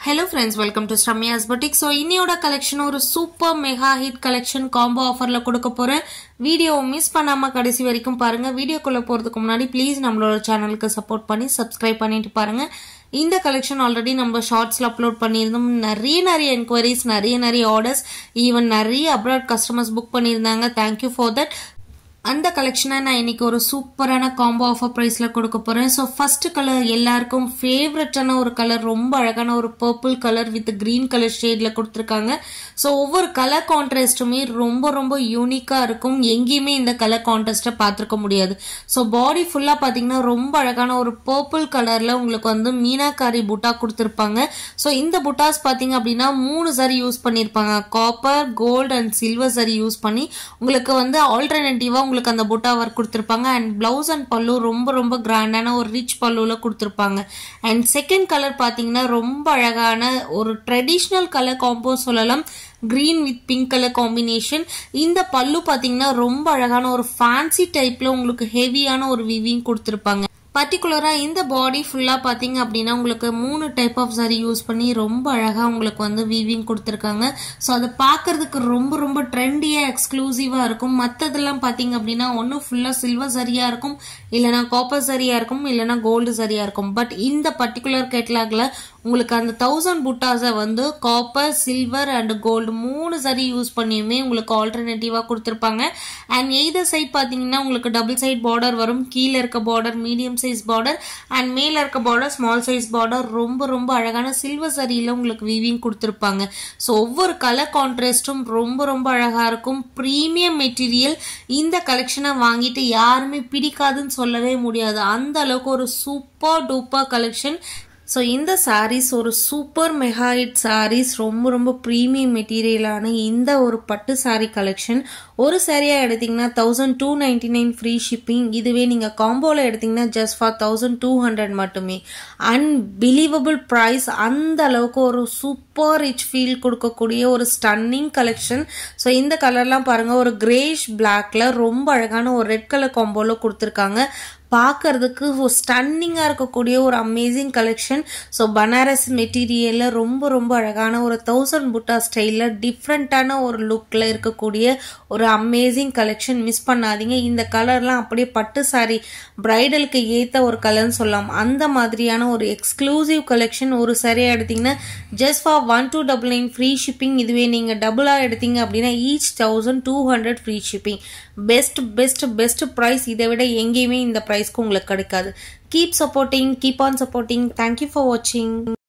hello friends welcome to Sramya's batik so இன்னையோட collection ஒரு super mega hit collection combo ஆஃபரில் கொடுக்க போகிறேன் வீடியோவை மிஸ் பண்ணாமல் கடைசி வரைக்கும் பாருங்கள் வீடியோக்குள்ளே போகிறதுக்கு முன்னாடி ப்ளீஸ் நம்மளோட சேனலுக்கு சப்போர்ட் பண்ணி சப்ஸ்கிரைப் பண்ணிட்டு பாருங்கள் இந்த கலெக்ஷன் ஆல்ரெடி நம்ம ஷார்ட்ஸில் அப்லோட் பண்ணியிருந்தோம் நிறைய நிறைய என்கொயரிஸ் நிறைய நிறைய ஆர்டர்ஸ் ஈவன் நிறைய அப்ராட் கஸ்டமர்ஸ் புக் பண்ணியிருந்தாங்க தேங்க்யூ ஃபார் தட் அந்த கலெக்ஷனை நான் இன்னைக்கு ஒரு சூப்பரான காம்போ ஆஃபர் ப்ரைஸில் கொடுக்க போகிறேன் ஸோ ஃபர்ஸ்ட் கலர் எல்லாருக்கும் ஃபேவரட்டான ஒரு கலர் ரொம்ப அழகான ஒரு purple colour with green colour ஷேடில் கொடுத்துருக்காங்க ஸோ ஒவ்வொரு கலர் கான்ட்ராஸ்ட்டுமே ரொம்ப ரொம்ப யூனிக்காக இருக்கும் எங்கேயுமே இந்த கலர் கான்ட்ராஸ்ட்டை பார்த்துருக்க முடியாது ஸோ பாடி ஃபுல்லாக பார்த்தீங்கன்னா ரொம்ப அழகான ஒரு பர்பிள் கலரில் உங்களுக்கு வந்து மீனாக்காரி புட்டா கொடுத்துருப்பாங்க ஸோ இந்த புட்டாஸ் பார்த்தீங்க அப்படின்னா மூணு சரி யூஸ் பண்ணியிருப்பாங்க காப்பர் கோல்டு அண்ட் சில்வர் சரி யூஸ் பண்ணி உங்களுக்கு வந்து ஆல்டர்னேட்டிவாக உங்களுக்கு அந்த புட்டா ஒர்க் கொடுத்துருப்பாங்க அண்ட் பிளவுஸ் அண்ட் பல்லு ரொம்ப ரொம்ப கிராண்டான ஒரு ரிச் பல்லுவில் கொடுத்துருப்பாங்க அண்ட் செகண்ட் கலர் பார்த்தீங்கன்னா ரொம்ப அழகான ஒரு ட்ரெடிஷ்னல் கலர் காம்போ சொல்லலாம் green with pink colour combination இந்த பல்லு பார்த்தீங்கன்னா ரொம்ப அழகான ஒரு ஃபேன்சி டைப்ல உங்களுக்கு ஹெவியான ஒரு விவிங் கொடுத்துருப்பாங்க பர்டிகுலராக இந்த பாடி ஃபுல்லாக பார்த்தீங்க அப்படின்னா உங்களுக்கு மூணு டைப் ஆஃப் சரி யூஸ் பண்ணி ரொம்ப அழகாக உங்களுக்கு வந்து வீவிங் கொடுத்துருக்காங்க ஸோ அதை பார்க்கறதுக்கு ரொம்ப ரொம்ப ட்ரெண்டியாக எக்ஸ்க்ளூசிவாக இருக்கும் மற்றதெல்லாம் பார்த்தீங்க அப்படின்னா ஒன்று ஃபுல்லாக சில்வர் சரியாக இருக்கும் இல்லைனா காப்பர் சரியாக இருக்கும் இல்லைனா கோல்டு சரியாக இருக்கும் பட் இந்த பர்டிகுலர் கேட்லாகில் உங்களுக்கு அந்த தௌசண்ட் புட்டாஸை வந்து காப்பர் சில்வர் அண்ட் கோல்டு மூணு சரி யூஸ் பண்ணியுமே உங்களுக்கு ஆல்டர்னேட்டிவாக கொடுத்துருப்பாங்க அண்ட் எய்தர் சைட் பார்த்தீங்கன்னா உங்களுக்கு டபுள் சைட் பார்டர் வரும் கீழே இருக்க border medium size border and மேலே இருக்க பார்டர் ஸ்மால் சைஸ் பார்டர் ரொம்ப ரொம்ப அழகான சில்வர் சரியில் உங்களுக்கு வீவிங் கொடுத்துருப்பாங்க ஸோ ஒவ்வொரு கலர் கான்ட்ராஸ்டும் ரொம்ப ரொம்ப அழகாக இருக்கும் ப்ரீமியம் மெட்டீரியல் இந்த கலெக்ஷனை வாங்கிட்டு யாருமே பிடிக்காதுன்னு சொல்லவே முடியாது அந்த அளவுக்கு ஒரு சூப்பர் டூப்பர் கலெக்ஷன் ஸோ இந்த சாரீஸ் ஒரு சூப்பர் மெகாஹிட் சாரீஸ் ரொம்ப ரொம்ப ப்ரீமியம் மெட்டீரியலான இந்த ஒரு பட்டு சாரீ கலெக்ஷன் ஒரு சாரியாக எடுத்திங்கன்னா thousand two ninety nine free shipping இதுவே நீங்கள் காம்போவில் எடுத்திங்கன்னா just for thousand two hundred மட்டுமே அன்பிலீவபிள் ப்ரைஸ் அந்த அளவுக்கு ஒரு சூப்பர் ரிச் ஃபீல் கொடுக்கக்கூடிய ஒரு ஸ்டன்னிங் கலெக்ஷன் ஸோ இந்த கலர்லாம் பாருங்கள் ஒரு கிரேஷ் பிளாக்ல ரொம்ப அழகான ஒரு ரெட் கலர் காம்போவில் கொடுத்துருக்காங்க பார்க்கறதுக்கு ஒரு ஸ்டன்னிங்காக இருக்கக்கூடிய ஒரு அமேசிங் கலெக்ஷன் ஸோ பனாரஸ் மெட்டீரியலில் ரொம்ப ரொம்ப அழகான ஒரு தௌசண்ட் புட்டா ஸ்டைலில் டிஃப்ரெண்ட்டான ஒரு லுக்கில் இருக்கக்கூடிய ஒரு அமேசிங் கலெக்ஷன் மிஸ் பண்ணாதீங்க இந்த கலர்லாம் அப்படியே பட்டு சாரி பிரைடலுக்கு ஏற்ற ஒரு கலர்னு சொல்லலாம் அந்த மாதிரியான ஒரு எக்ஸ்க்ளூசிவ் கலெக்ஷன் ஒரு சரியாக எடுத்திங்கன்னா just for one two double nine free shipping இதுவே நீங்கள் டபுளாக எடுத்தீங்க அப்படின்னா each thousand two hundred free shipping best best best price இதை விட எங்கேயுமே இந்த ப்ரைஸ்க்கு உங்களுக்கு கிடைக்காது keep supporting keep on supporting thank you for வாட்சிங்